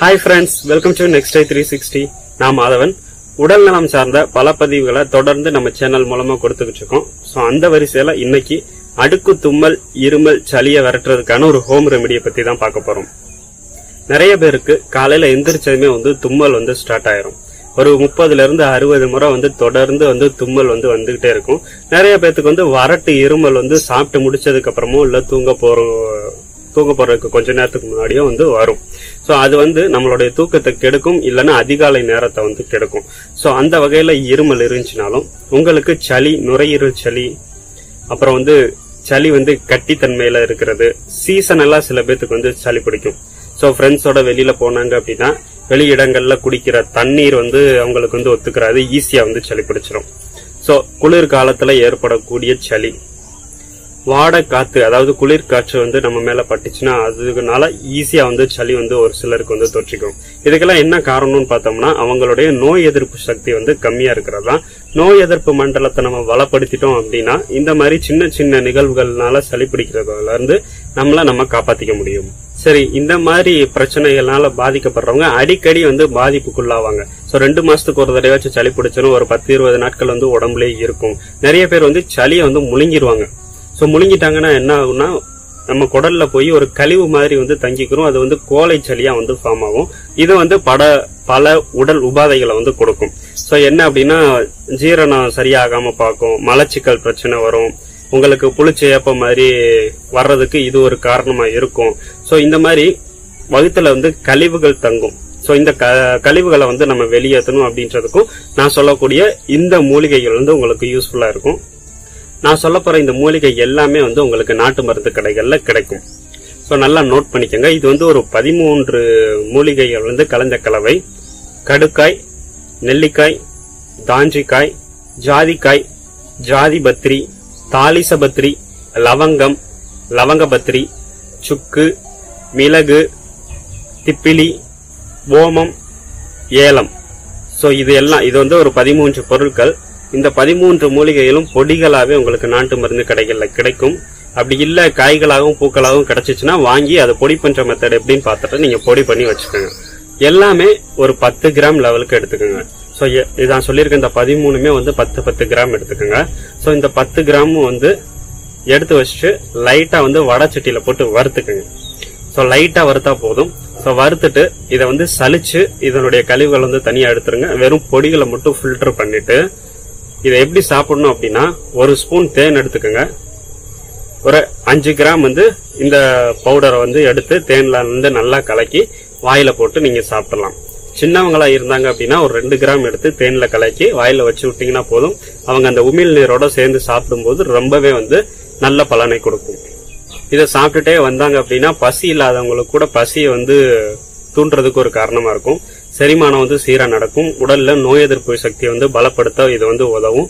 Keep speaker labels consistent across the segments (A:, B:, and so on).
A: hi friends welcome to next day three sixty நான் மாதவன் உடல் நலம் சார்ந்த பல பதிவுகளை தொடர்ந்து நம்ம சேனல் மூலமா கொடுத்துக்கிட்டு இருக்கோம் ஸோ அந்த வரிசையில இன்னைக்கு அடுக்கு தும்மல் இருமல் சளியை விரட்டுறதுக்கான ஒரு ஹோம் ரெமெடியை பத்தி தான் பார்க்க போறோம் நிறைய பேருக்கு காலையில எந்திரிச்சதுமே வந்து தும்மல் வந்து ஸ்டார்ட் ஆயிரும் ஒரு முப்பதுல இருந்து அறுபது முறை வந்து தொடர்ந்து வந்து தும்மல் வந்து வந்துகிட்டே இருக்கும் நிறைய பேத்துக்கு வந்து வறட்டு இருமல் வந்து சாப்பிட்டு முடிச்சதுக்கு அப்புறமும் இல்ல தூங்க போற தூங்க போறதுக்கு கொஞ்ச நேரத்துக்கு முன்னாடியோ வந்து வரும் சோ அது வந்து நம்மளுடைய தூக்கத்தை கெடுக்கும் இல்லைன்னா அதிகாலை நேரத்தை வந்து கெடுக்கும் சோ அந்த வகையில இருமல் இருந்துச்சுனாலும் உங்களுக்கு சளி நுரையீரல் சளி அப்புறம் வந்து சளி வந்து கட்டித்தன்மையில இருக்கிறது சீசன் எல்லாம் சில பேத்துக்கு வந்து சளி பிடிக்கும் சோ ஃப்ரெண்ட்ஸோட வெளியில போனாங்க அப்படின்னா வெளி இடங்கள்ல குடிக்கிற தண்ணீர் வந்து அவங்களுக்கு வந்து ஒத்துக்கிறாது ஈஸியா வந்து சளி பிடிச்சிரும் சோ குளிர் காலத்துல ஏற்படக்கூடிய சளி வாடை காத்து அதாவது குளிர் காற்று வந்து நம்ம மேல பட்டுச்சுன்னா அதுனால ஈஸியா வந்து சளி வந்து ஒரு சிலருக்கு வந்து தொற்றிக்கும் இதுக்கெல்லாம் என்ன காரணம்னு பார்த்தோம்னா அவங்களுடைய நோய் எதிர்ப்பு சக்தி வந்து கம்மியா இருக்கிறது தான் நோய் எதிர்ப்பு மண்டலத்தை நம்ம வளப்படுத்திட்டோம் அப்படின்னா இந்த மாதிரி சின்ன சின்ன நிகழ்வுகள்னால சளி பிடிக்கிறதுல இருந்து நம்மள நம்ம காப்பாத்திக்க முடியும் சரி இந்த மாதிரி பிரச்சனைகள்னால பாதிக்கப்படுறவங்க அடிக்கடி வந்து பாதிப்புக்குள்ளாவாங்க சோ ரெண்டு மாசத்துக்கு ஒரு தடவையாச்சும் சளி பிடிச்சாலும் ஒரு பத்து இருபது நாட்கள் வந்து உடம்புலயே இருக்கும் நிறைய பேர் வந்து சளியை வந்து முழுங்கிருவாங்க சோ முழுங்கிட்டாங்கன்னா என்ன ஆகும்னா நம்ம குடல்ல போய் ஒரு கழிவு மாதிரி வந்து தங்கிக்கிறோம் அது வந்து கோலை சளியா வந்து ஃபார்ம் ஆகும் இது வந்து பட பல உடல் உபாதைகளை வந்து கொடுக்கும் சோ என்ன அப்படின்னா ஜீரணம் சரியாகாம பார்க்கும் மலச்சிக்கல் பிரச்சனை வரும் உங்களுக்கு புளிச்ச ஏப்ப மாதிரி வர்றதுக்கு இது ஒரு காரணமா இருக்கும் சோ இந்த மாதிரி வகுத்துல வந்து கழிவுகள் தங்கும் சோ இந்த க- கழிவுகளை வந்து நம்ம வெளியேற்றணும் அப்படின்றதுக்கும் நான் சொல்லக்கூடிய இந்த மூலிகைகள் வந்து உங்களுக்கு யூஸ்ஃபுல்லா இருக்கும் நான் சொல்ல போற இந்த மூலிகை எல்லாமே வந்து உங்களுக்கு நாட்டு மருந்து கடைகள்ல கிடைக்கும் ஸோ நல்லா நோட் பண்ணிக்கோங்க இது வந்து ஒரு பதிமூன்று மூலிகைகள் வந்து கலந்த கலவை கடுக்காய் நெல்லிக்காய் தாஞ்சிக்காய் ஜாதிக்காய் ஜாதிபத்ரி தாலிசபத்ரி லவங்கம் லவங்கபத்ரி சுக்கு மிளகு திப்பிலி ஓமம் ஏலம் சோ இது எல்லாம் இது வந்து ஒரு பதிமூன்று பொருட்கள் இந்த பதிமூன்று மூலிகைகளும் பொடிகளாவே உங்களுக்கு நாட்டு மருந்து கடைகள்ல கிடைக்கும் அப்படி இல்ல காய்களாகவும் பூக்களாகவும் கிடைச்சிச்சுன்னா வாங்கி அதை பொடி பண்ற மெத்தட் எப்படின்னு பார்த்துட்டு நீங்க பொடி பண்ணி வச்சுக்கோங்க எல்லாமே ஒரு பத்து கிராம் லெவலுக்கு எடுத்துக்கோங்க சோ இதான் சொல்லியிருக்க இந்த பதிமூணுமே வந்து பத்து பத்து கிராம் எடுத்துக்கோங்க சோ இந்த பத்து கிராமும் வந்து எடுத்து வச்சுட்டு லைட்டா வந்து வடை சட்டியில போட்டு வறுத்துக்குங்க ஸோ லைட்டா வறுத்தா போதும் ஸோ வறுத்துட்டு இதை வந்து சலிச்சு இதனுடைய கழிவுகள் வந்து தனியா எடுத்துருங்க வெறும் பொடிகளை மட்டும் ஃபில்டர் பண்ணிட்டு இதை எப்படி சாப்பிடணும் அப்படின்னா ஒரு ஸ்பூன் தேன் எடுத்துக்கோங்க ஒரு அஞ்சு கிராம் வந்து இந்த பவுடரை வந்து எடுத்து தேன்ல வந்து நல்லா கலக்கி வாயில போட்டு நீங்க சாப்பிடலாம் சின்னவங்களா இருந்தாங்க அப்படின்னா ஒரு ரெண்டு கிராம் எடுத்து தேன்ல கலக்கி வாயில வச்சு விட்டீங்கன்னா போதும் அவங்க அந்த உமிழ் நீரோட சேர்ந்து சாப்பிடும்போது ரொம்பவே வந்து நல்ல பலனை கொடுக்கும் இதை சாப்பிட்டுட்டே வந்தாங்க அப்படின்னா பசி இல்லாதவங்களுக்கு கூட பசியை வந்து தூண்டுறதுக்கு ஒரு காரணமா இருக்கும் செரிமானம் வந்து சீரா நடக்கும் உடல்ல நோய் எதிர்ப்பு சக்தியை வந்து பலப்படுத்த இது வந்து உதவும்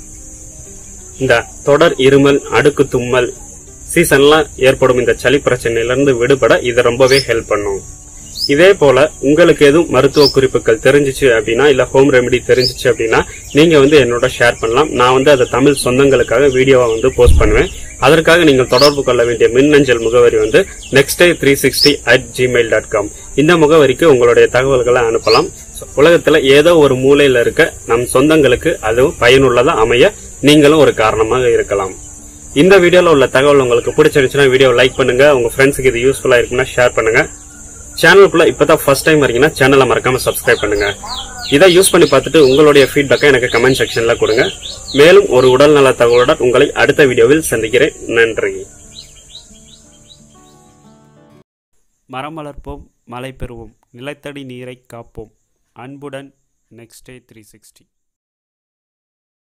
A: இந்த தொடர் இருமல் அடுக்கு தும்மல் சீசன்ல ஏற்படும் இந்த சளி பிரச்சனையில இருந்து விடுபட இது ரொம்பவே ஹெல்ப் பண்ணும் இதே போல உங்களுக்கு எதுவும் மருத்துவ குறிப்புகள் தெரிஞ்சிச்சு அப்படின்னா இல்ல ஹோம் ரெமெடி தெரிஞ்சிச்சு அப்படின்னா நீங்க வந்து என்னோட ஷேர் பண்ணலாம் நான் வந்து அதை தமிழ் சொந்தங்களுக்காக வீடியோவா வந்து போஸ்ட் பண்ணுவேன் அதற்காக நீங்கள் தொடர்பு கொள்ள வேண்டிய மின்னஞ்சல் முகவரி வந்து next day three sixty at Gmail dot com இந்த முகவரிக்கு உங்களுடைய தகவல்களை அனுப்பலாம் So, உலகத்துல ஏதோ ஒரு மூலையில இருக்க நம் சொந்தங்களுக்கு அது பயனுள்ளதா அமைய நீங்களும் ஒரு காரணமாக இருக்கலாம் இந்த வீடியோல உள்ள தகவல் உங்களுக்கு பிடிச்சிருந்துச்சுன்னா வீடியோ லைக் பண்ணுங்க உங்க ஃப்ரெண்ட்ஸுக்கு இது யூஸ்ஃபுல்லா இருக்குன்னா ஷேர் பண்ணுங்க சேனலுக்குள்ள இப்பதான் ஃபர்ஸ்ட் டைம் வரீங்கன்னா சேனலை மறக்காம சப்ஸ்கிரைப் பண்ணுங்க இதை யூஸ் பண்ணி பார்த்துட்டு உங்களுடைய ஃபீட்பேக்கை எனக்கு கமெண்ட் செக்ஷன்ல கொடுங்க மேலும் ஒரு உடல்நல தகவலுடன் உங்களை அடுத்த வீடியோவில் சந்திக்கிறேன் நன்றி மரம் வளர்ப்போம் மழை பெறுவோம் நிலத்தடி நீரை காப்போம் அன்புடன் நெக்ஸ்ட் டே த்ரீ சிக்ஸ்டி